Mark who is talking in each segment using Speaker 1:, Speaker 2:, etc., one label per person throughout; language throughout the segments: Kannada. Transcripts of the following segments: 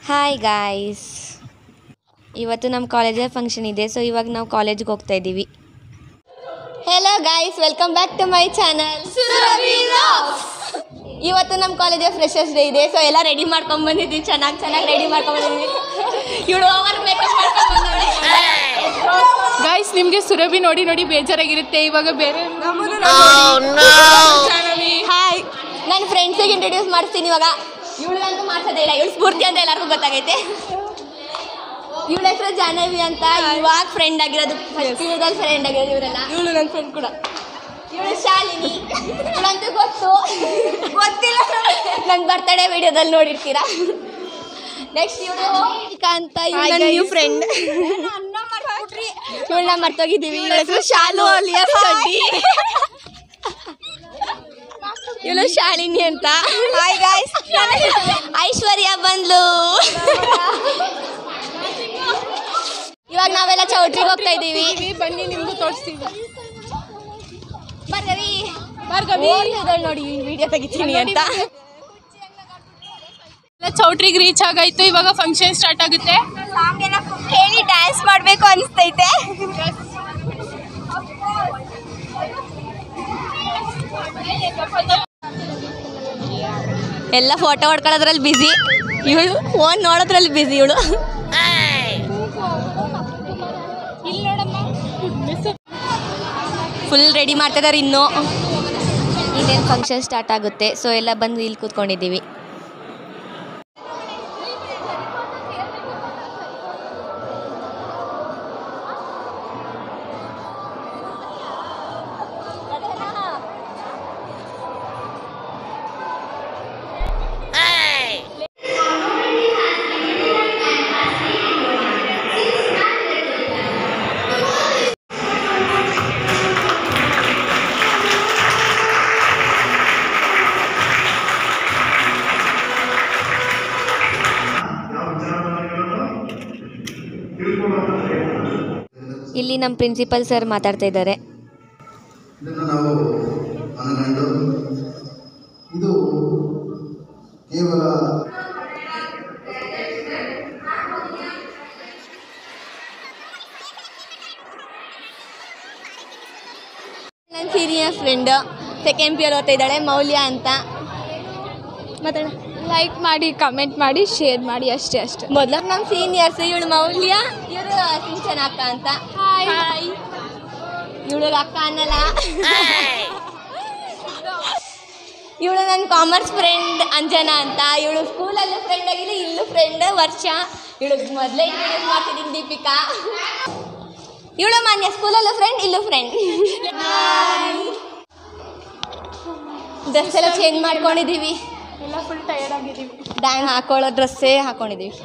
Speaker 1: ಹಾಯ್ ಗಾಯ್ಸ್ ಇವತ್ತು ನಮ್ಮ ಕಾಲೇಜಲ್ಲಿ ಫಂಕ್ಷನ್ ಇದೆ ಸೊ ಇವಾಗ ನಾವು ಕಾಲೇಜ್ಗೆ ಹೋಗ್ತಾ ಇದ್ದೀವಿ hello guys welcome back to my channel ಇವತ್ತು ನಮ್ಮ ಕಾಲೇಜಲ್ಲಿ ಫ್ರೆಶರ್ಸ್ ಡೇ ಇದೆ ಸೊ ಎಲ್ಲ ರೆಡಿ ಮಾಡ್ಕೊಂಡ್ ಬಂದಿದ್ದೀವಿ ಚೆನ್ನಾಗಿ ಚೆನ್ನಾಗಿ ರೆಡಿ ಮಾಡ್ಕೊಂಡ್ ಬಂದಿದ್ದೀವಿ ಇವಳು ಓವರ್ ಮೇಕಪ್ ಮಾಡ್ಕೊಂಡು
Speaker 2: ಗಾಯ್ಸ್ ನಿಮಗೆ ಸುರಭಿ ನೋಡಿ ನೋಡಿ ಬೇಜಾರಾಗಿರುತ್ತೆ ಇವಾಗ ಬೇರೆ
Speaker 1: ಹಾಯ್ ನನ್ನ ಫ್ರೆಂಡ್ಸಿಗೆ ಇಂಟ್ರೊಡ್ಯೂಸ್ ಮಾಡ್ತೀನಿ ಇವಾಗ ಇವಳಿಗಂತೂ ಮಾಡ್ಸೋದೇ ಇಲ್ಲ ಇವಳು ಸ್ಫೂರ್ತಿ ಅಂತ ಎಲ್ಲರಿಗೂ ಗೊತ್ತಾಗೈತೆ ಇವಳ ಹೆಸರು ಜಾಹ್ನವಿ ಅಂತ ಇವಾಗ ಫ್ರೆಂಡ್ ಆಗಿರೋದು ಫಸ್ಟ್ ಇವ್ರದಲ್ಲಿ ಫ್ರೆಂಡ್ ಆಗಿರೋದು ಇವರೆಲ್ಲ ಇವಳು ನನ್ನ ಫ್ರೆಂಡ್ ಕೂಡ ಇವಳು ಶಾಲಿನಿ ಇವಳಂತೂ ಗೊತ್ತು ಗೊತ್ತಿಲ್ಲ ನನ್ನ ಬರ್ತಡೇ ವಿಡಿಯೋದಲ್ಲಿ ನೋಡಿರ್ತೀರಾ ನೆಕ್ಸ್ಟ್ ಇವಳು ಅಂತ ಇವಳು ನ್ಯೂ ಫ್ರೆಂಡ್ ಇವಳನ್ನ ಮರ್ತೋಗಿದ್ದೀವಿ ಇವಳ ಹೆಸರು ಶಾಲು ಅಲಿಯಾಸ್ ಕಡ್ಡಿ ಇವಳು ಶಾಲಿನಿ ಅಂತ ಹಾಯ್ ಗಾಯ್ಸ್ ಐಶ್ವರ್ಯ ಬಂದ್ಲು ಇವಾಗ ನಾವೆಲ್ಲ ಚೌಟ್ರಿಗೆ ಹೋಗ್ತಾ ಇದ್ದೀವಿ
Speaker 2: ಬನ್ನಿ ನಿಮ್ಗೂ ತೋರಿಸ್ತೀವಿ
Speaker 1: ಭಾರ್ಗವಿ
Speaker 2: ಭಾರ್ಗವಿ.
Speaker 1: ಓಡ್ತಿದ್ದಾಳ್ ನೋಡಿ ವಿಡಿಯೋ ತೆಗಿತೀನಿ ಅಂತ
Speaker 2: ಚೌಟ್ರಿಗೆ ರೀಚ್ ಆಗಾಯ್ತು ಇವಾಗ ಫಂಕ್ಷನ್ ಸ್ಟಾರ್ಟ್ ಆಗುತ್ತೆ
Speaker 1: ಕೇಳಿ ಡ್ಯಾನ್ಸ್ ಮಾಡಬೇಕು ಅನಿಸ್ತೈತೆ ಎಲ್ಲ ಫೋಟೋ ಹೊಡ್ಕೊಳ್ಳೋದ್ರಲ್ಲಿ ಬಿಸಿ ಇವಳು ಫೋನ್ ನೋಡೋದ್ರಲ್ಲಿ ಬಿಸಿ ಇವಳು ಫುಲ್ ರೆಡಿ ಮಾಡ್ತಿದ್ದಾರೆ ಇನ್ನು ಇನ್ನೇನು ಫಂಕ್ಷನ್ ಸ್ಟಾರ್ಟ್ ಆಗುತ್ತೆ ಸೊ ಎಲ್ಲ ಬಂದು ಇಲ್ಲಿ ಕೂತ್ಕೊಂಡಿದ್ದೀವಿ ಇಲ್ಲಿ ನಮ್ಮ ಪ್ರಿನ್ಸಿಪಲ್ ಸರ್ ಮಾತಾಡ್ತಾ ಇದ್ದಾರೆ
Speaker 3: ಇದನ್ನು ನಾವು ಮನಗಂಡು ಇದು ಕೇವಲ
Speaker 1: ನನ್ನ senior friend second P year ಓದ್ತಾ ಇದ್ದಾಳೆ ಮೌಲ್ಯ ಅಂತ ಮಾತಾಡ
Speaker 2: ಲೈಕ್ ಮಾಡಿ ಕಮೆಂಟ್ ಮಾಡಿ ಶೇರ್ ಮಾಡಿ ಅಷ್ಟೇ ಅಷ್ಟೇ
Speaker 1: ಮೊದಲ ನಮ್ಮ ಸೀನಿಯರ್ಸ್ ಇವಳು ಮೌಲ್ಯ ಇವರು ಸಿಂಚನ ಅಕ್ಕ ಅಂತ ಹಾಯ್ ಇವಳಿಗೆ ಅಕ್ಕ ಅನ್ನಲ್ಲ ಇವಳು ನನ್ನ ಕಾಮರ್ಸ್ ಫ್ರೆಂಡ್ ಅಂಜನಾ ಅಂತ ಇವಳು ಸ್ಕೂಲಲ್ಲೂ ಫ್ರೆಂಡ್ ಆಗಿಲ್ಲ ಇಲ್ಲೂ ಫ್ರೆಂಡ್ ವರ್ಷ ಇವಳು ಮೊದಲೇ ಇಂಟ್ರೊಡ್ಯೂಸ್ ಮಾಡ್ತಿದ್ದೀನಿ ದೀಪಿಕಾ ಇವಳು ಮಾನ್ಯ ಸ್ಕೂಲಲ್ಲೂ ಫ್ರೆಂಡ್ ಇಲ್ಲೂ ಫ್ರೆಂಡ್ ಡ್ರೆಸ್ ಎಲ್ಲ ಚೇಂಜ್ ಮಾಡ್ಕೊಂಡಿದ್ದೀವಿ
Speaker 2: ಎಲ್ಲ ಫುಲ್ ಟಯರ್ಡ್ ಆಗಿದ್ದೀವಿ
Speaker 1: ಡ್ಯಾನ್ ಹಾಕೊಳ್ಳೋ ಡ್ರೆಸ್ಸೇ ಹಾಕೊಂಡಿದ್ದೀವಿ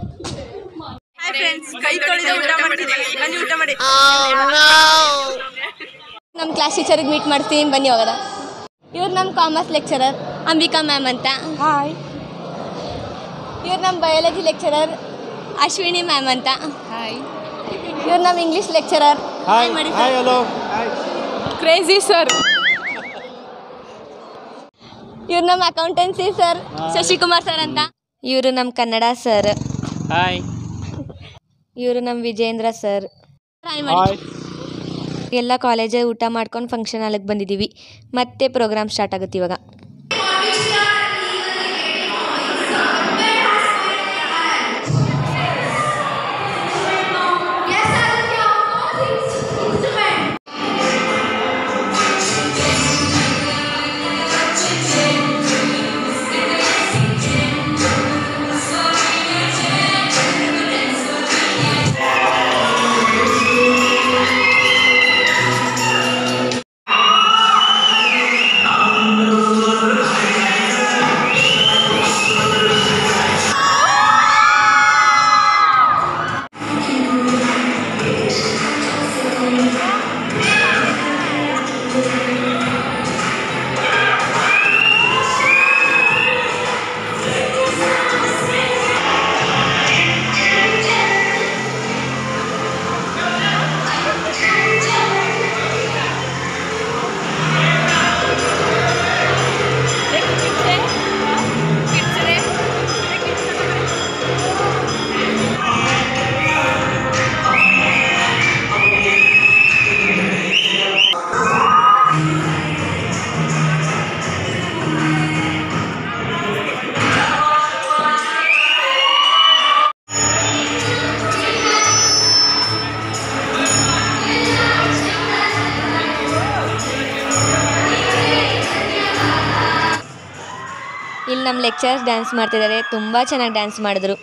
Speaker 1: ನಮ್ಮ ಕ್ಲಾಸ್ ಟೀಚರಿಗೆ ಮೀಟ್ ಮಾಡ್ತೀನಿ ಬನ್ನಿ ಹೋಗೋದ ಇವ್ರು ನಮ್ಮ ಕಾಮರ್ಸ್ ಲೆಕ್ಚರರ್ ಅಂಬಿಕಾ ಮ್ಯಾಮ್ ಅಂತ
Speaker 2: ಹಾಯ್
Speaker 1: ಇವ್ರು ನಮ್ಮ ಬಯಾಲಜಿ ಲೆಕ್ಚರರ್ ಅಶ್ವಿನಿ ಮ್ಯಾಮ್ ಅಂತ
Speaker 2: ಹಾಯ್
Speaker 1: ಇವ್ರು ನಮ್ಮ English lecturer
Speaker 4: hi hi hello
Speaker 2: crazy sir
Speaker 1: ಇವ್ರು ನಮ್ಮ ಅಕೌಂಟೆನ್ಸಿ ಸರ್ ಶಶಿಕುಮಾರ್ ಸರ್ ಅಂತ ಇವರು ನಮ್ಮ ಕನ್ನಡ ಸರ್
Speaker 4: ಹಾಯ್
Speaker 1: ಇವರು ನಮ್ಮ ವಿಜೇಂದ್ರ ಸರ್
Speaker 4: ಹಾಯ್
Speaker 1: ಎಲ್ಲ ಕಾಲೇಜಲ್ಲಿ ಊಟ ಮಾಡ್ಕೊಂಡು ಫಂಕ್ಷನ್ ಹಾಲಿಗೆ ಬಂದಿದ್ದೀವಿ ಮತ್ತೆ ಪ್ರೋಗ್ರಾಮ್ ಸ್ಟಾರ್ಟ್ ಆಗುತ್ತೆ ಇವಾಗ
Speaker 5: ಿ
Speaker 1: ನಮ್ಮ ಲೆಕ್ಚರ್ಸ್ ಡ್ಯಾನ್ಸ್ ಮಾಡ್ತಿದ್ದಾರೆ ತುಂಬ ಚೆನ್ನಾಗಿ ಡ್ಯಾನ್ಸ್ ಮಾಡಿದ್ರು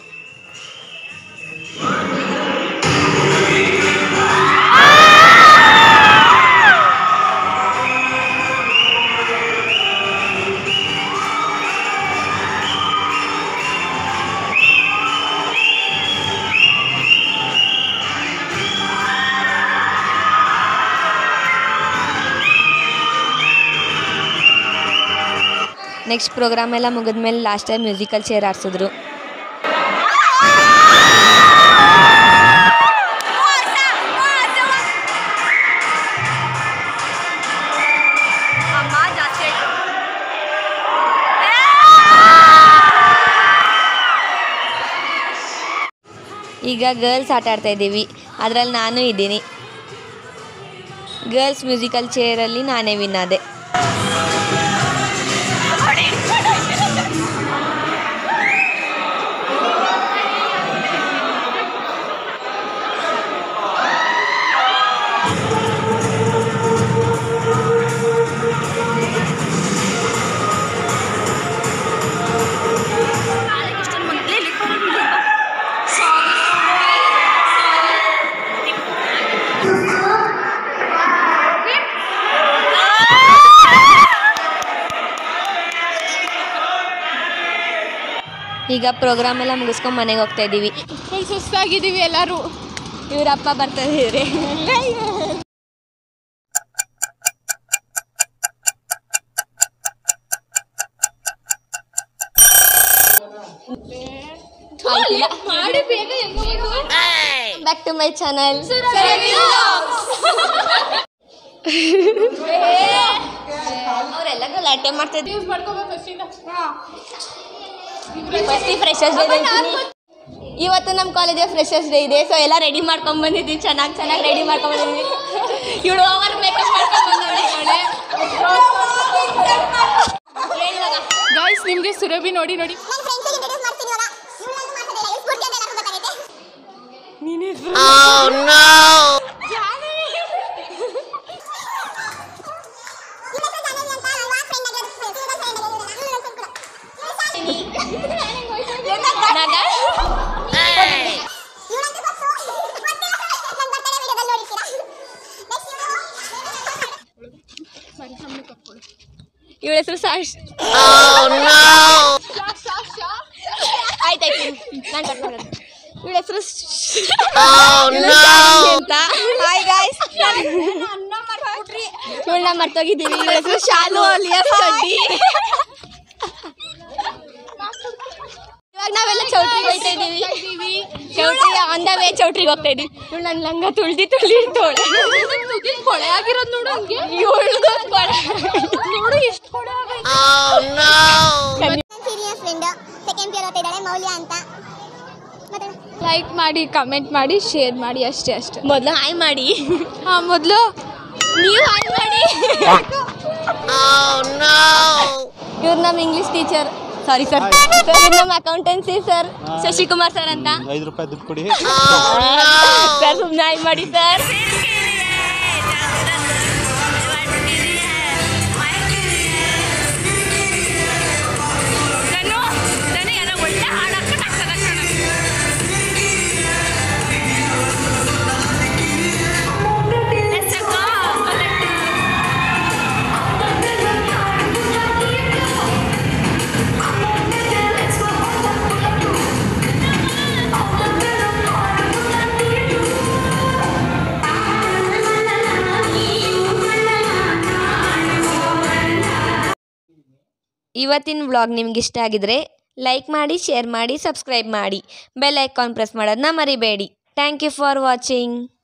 Speaker 1: ನೆಕ್ಸ್ಟ್ ಪ್ರೋಗ್ರಾಮ್ ಎಲ್ಲ ಮುಗಿದ್ಮೇಲೆ ಲಾಸ್ಟ್ ಟೈಮ್ ಮ್ಯೂಸಿಕಲ್ ಚೇರ್ ಆಡಿಸಿದ್ರು ಈಗ ಗರ್ಲ್ಸ್ ಆಟ ಆಡ್ತಾ ಇದ್ದೀವಿ ಅದರಲ್ಲಿ ನಾನು ಇದ್ದೀನಿ ಗರ್ಲ್ಸ್ ಮ್ಯೂಸಿಕಲ್ ಚೇರಲ್ಲಿ ನಾನೇ ವಿನ್ ಆದೆ ಈಗ ಪ್ರೋಗ್ರಾಮ್ ಎಲ್ಲ ಮುಗಿಸ್ಕೊಂಡು ಮನೆಗೆ ಹೋಗ್ತಾ ಇದ್ದೀವಿ
Speaker 2: ಫುಲ್ ಸುಸ್ತಾಗಿದ್ದೀವಿ ಎಲ್ಲರೂ
Speaker 1: ಇವ್ರ ಅಪ್ಪ ಬರ್ತಾ ಇದ್ದೀರಿ ಬ್ಯಾಕ್ ಟು ಮೈ ಚಾನಲ್ ಅವರೆಲ್ಲ ಗಲಾಟೆ ಮಾಡ್ತಾ ಇದ್ವಿ
Speaker 2: ಯೂಸ್ ಮಾಡ್ಕೋಬೇಕು ಫಸ್ಟಿಂದ
Speaker 1: ಫಸ್ಟ್ ಫ್ರೆಶರ್ಸ್ ಡೇ ಇವತ್ತು ನಮ್ಮ ಕಾಲೇಜಲ್ಲಿ ಫ್ರೆಶರ್ಸ್ ಡೇ ಇದೆ ಸೊ ಎಲ್ಲ ರೆಡಿ ಮಾಡ್ಕೊಂಡ್ ಬಂದಿದ್ವಿ ಚೆನ್ನಾಗಿ ಚೆನ್ನಾಗಿ ರೆಡಿ ಮಾಡ್ಕೊಂಡ್ ಬಂದಿದ್ವಿ ಇವಳು ಓವರ್ ಮೇಕಪ್ ಮಾಡ್ಕೊಂಡ್ ಬಂದವಳೆ ಹೇಳುವಾಗ
Speaker 2: ಗೈಸ್ ನಿಮಗೆ ಸುರಭಿ ನೋಡಿ ನೋಡಿ
Speaker 1: ನಾಗ ಇವಳ ಹೆಸರು ಸಾಶ್ ಆಯ್ತಾಯ್ತು ನಾನು ಕಟ್ ಮಾಡೋದು ಇವಳ ಹೆಸರು ಅಂತ ಹಾಯ್ ಗಾಯ್ಸ್ ಇವಳನ್ನ ಮರ್ತೋಗಿದ್ದೀವಿ ಇವಳ ಹೆಸರು ಶಾಲು ಅಲಿಯಾಸ್ ಕಡ್ಡಿ ಇವಾಗ ನಾವೆಲ್ಲ ಚೌಟ್ರಿಗೆ ಹೋಗ್ತಾ ಇದ್ದೀವಿ ಚೌಟ್ರಿ ಆನ್ ದ ವೇ ಚೌಟ್ರಿಗೆ ಹೋಗ್ತಾ ಇದ್ದೀವಿ ಇವಳು ನನ್ನ ಲಂಗ ತುಳ್ದಿ ತುಳ್ದಿ ತೋಳೆ
Speaker 2: ಕೊಳೆ ಆಗಿರೋದು ನೋಡು ಹಂಗೆ
Speaker 1: ಇವಳು ಕೊಳೆ
Speaker 2: ನೋಡು ಎಷ್ಟು ಕೊಳೆ ಆಗೈತೆ
Speaker 5: ಸೀನಿಯರ್ ಫ್ರೆಂಡ್ ಸೆಕೆಂಡ್ ಇಯರ್ ಓದ್ತಾ ಇದ್ದಾಳೆ ಮೌಲ್ಯ ಅಂತ ಮತ್ತೆ
Speaker 2: ಲೈಕ್ ಮಾಡಿ ಕಮೆಂಟ್ ಮಾಡಿ ಶೇರ್ ಮಾಡಿ ಅಷ್ಟೇ ಅಷ್ಟೇ
Speaker 1: ಮೊದಲು ಹಾಯ್ ಮಾಡಿ
Speaker 2: ಹಾಂ ಮೊದಲು
Speaker 1: ನೀವು ಹಾಯ್ ಮಾಡಿ ಇವ್ರು ನಮ್ಮ ಇಂಗ್ಲಿಷ್ ಟೀಚರ್ ಸಾರಿ ಸರ್ ಇವ್ರು ನಮ್ಮ ಅಕೌಂಟೆನ್ಸಿ ಸರ್ ಶಶಿಕುಮಾರ್ ಸರ್ ಅಂತ
Speaker 4: ಐದು ರೂಪಾಯಿ ದುಡ್ಡು ಕೊಡಿ
Speaker 1: ಸರ್ ಸುಮ್ಮನೆ ಹಾಯ್ ಮಾಡಿ ಸರ್ ಇವತ್ತಿನ ವ್ಲಾಗ್ ನಿಮ್ಗೆ ಇಷ್ಟ ಆಗಿದ್ರೆ ಲೈಕ್ ಮಾಡಿ ಶೇರ್ ಮಾಡಿ ಸಬ್ಸ್ಕ್ರೈಬ್ ಮಾಡಿ ಬೆಲ್ ಐಕಾನ್ ಪ್ರೆಸ್ ಮಾಡೋದನ್ನ ಮರಿಬೇಡಿ ಥ್ಯಾಂಕ್ ಯು ಫಾರ್ ವಾಚಿಂಗ್